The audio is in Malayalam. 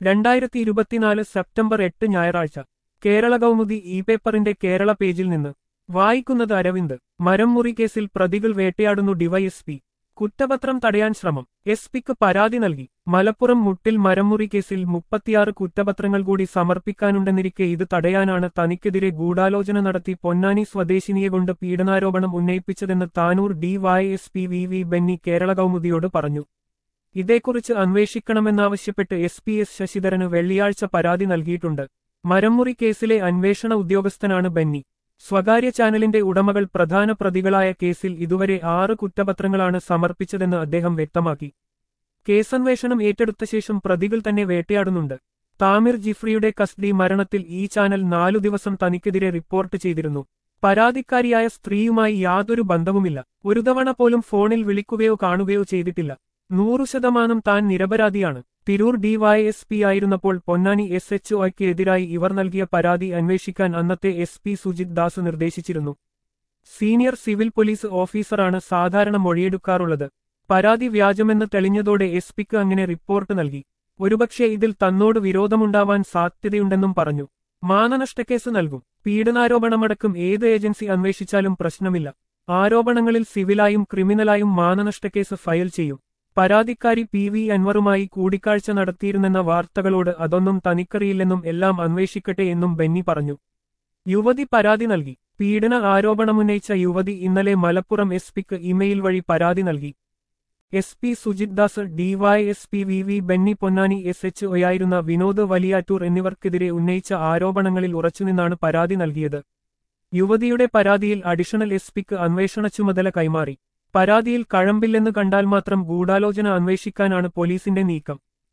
രണ്ടായിരത്തി ഇരുപത്തിനാല് സെപ്റ്റംബർ എട്ട് ഞായറാഴ്ച കേരള കൗമുദി ഇ പേപ്പറിന്റെ കേരള പേജിൽ നിന്ന് വായിക്കുന്നത് അരവിന്ദ് മരംമുറി കേസിൽ പ്രതികൾ വേട്ടയാടുന്നു ഡിവൈഎസ്പി കുറ്റപത്രം തടയാൻ ശ്രമം എസ് പിക്ക് പരാതി നൽകി മലപ്പുറം മുട്ടിൽ മരംമുറി കേസിൽ മുപ്പത്തിയാറ് കുറ്റപത്രങ്ങൾ കൂടി സമർപ്പിക്കാനുണ്ടെന്നിരിക്കെ ഇത് തടയാനാണ് തനിക്കെതിരെ ഗൂഢാലോചന നടത്തി പൊന്നാനി സ്വദേശിനിയെ കൊണ്ട് പീഡനാരോപണം ഉന്നയിപ്പിച്ചതെന്ന് Tanur DYSP V V Benny Kerala കൗമുദിയോട് പറഞ്ഞു ഇതേക്കുറിച്ച് അന്വേഷിക്കണമെന്നാവശ്യപ്പെട്ട് എസ് പി എസ് ശശിധരന് വെള്ളിയാഴ്ച പരാതി നൽകിയിട്ടുണ്ട് മരംമുറി കേസിലെ അന്വേഷണ ഉദ്യോഗസ്ഥനാണ് ബെന്നി സ്വകാര്യ ചാനലിന്റെ ഉടമകൾ പ്രധാന പ്രതികളായ കേസിൽ ഇതുവരെ ആറ് കുറ്റപത്രങ്ങളാണ് സമർപ്പിച്ചതെന്ന് അദ്ദേഹം വ്യക്തമാക്കി കേസന്വേഷണം ഏറ്റെടുത്ത ശേഷം പ്രതികൾ തന്നെ വേട്ടയാടുന്നുണ്ട് താമിർ ജിഫ്രിയുടെ കസ്റ്റഡി മരണത്തിൽ ഈ ചാനൽ നാലു ദിവസം തനിക്കെതിരെ റിപ്പോർട്ട് ചെയ്തിരുന്നു പരാതിക്കാരിയായ സ്ത്രീയുമായി യാതൊരു ബന്ധവുമില്ല ഒരു തവണ പോലും ഫോണിൽ വിളിക്കുകയോ കാണുകയോ ചെയ്തിട്ടില്ല നൂറു ശതമാനം താൻ നിരപരാധിയാണ് തിരൂർ ഡിവൈഎസ്പി ആയിരുന്നപ്പോൾ പൊന്നാനി എസ് എച്ച് ഒയ്ക്ക് എതിരായി ഇവർ നൽകിയ പരാതി അന്വേഷിക്കാൻ അന്നത്തെ എസ് പി സുജിത് ദാസ് നിർദ്ദേശിച്ചിരുന്നു സീനിയർ സിവിൽ പോലീസ് ഓഫീസറാണ് സാധാരണ മൊഴിയെടുക്കാറുള്ളത് പരാതി വ്യാജമെന്ന് തെളിഞ്ഞതോടെ എസ് പിക്ക് അങ്ങനെ റിപ്പോർട്ട് നൽകി ഒരുപക്ഷെ ഇതിൽ തന്നോട് വിരോധമുണ്ടാവാൻ സാധ്യതയുണ്ടെന്നും പറഞ്ഞു മാനനഷ്ടക്കേസ് നൽകും പീഡനാരോപണമടക്കം ഏത് ഏജൻസി അന്വേഷിച്ചാലും പ്രശ്നമില്ല ആരോപണങ്ങളിൽ സിവിലായും ക്രിമിനലായും മാനനഷ്ടക്കേസ് ഫയൽ ചെയ്യും പരാതിക്കാരി പി വി അൻവറുമായി കൂടിക്കാഴ്ച നടത്തിയിരുന്നെന്ന വാർത്തകളോട് അതൊന്നും തനിക്കറിയില്ലെന്നും എല്ലാം അന്വേഷിക്കട്ടെ എന്നും ബെന്നി പറഞ്ഞു യുവതി പരാതി നൽകി പീഡന ആരോപണമുന്നയിച്ച യുവതി ഇന്നലെ മലപ്പുറം എസ് പിക്ക് ഇമെയിൽ വഴി പരാതി നൽകി S P Sujith Das DYSP V V Benny Ponnani S H ഒയായിരുന്ന വിനോദ് വലിയാറ്റൂർ എന്നിവർക്കെതിരെ ഉന്നയിച്ച ആരോപണങ്ങളിൽ ഉറച്ചുനിന്നാണ് പരാതി നൽകിയത് യുവതിയുടെ പരാതിയിൽ അഡീഷണൽ എസ് പിക്ക് അന്വേഷണ ചുമതല കൈമാറി പരാതിയിൽ കഴമ്പില്ലെന്ന് കണ്ടാൽ മാത്രം ഗൂഢാലോചന അന്വേഷിക്കാനാണ് പോലീസിന്റെ നീക്കം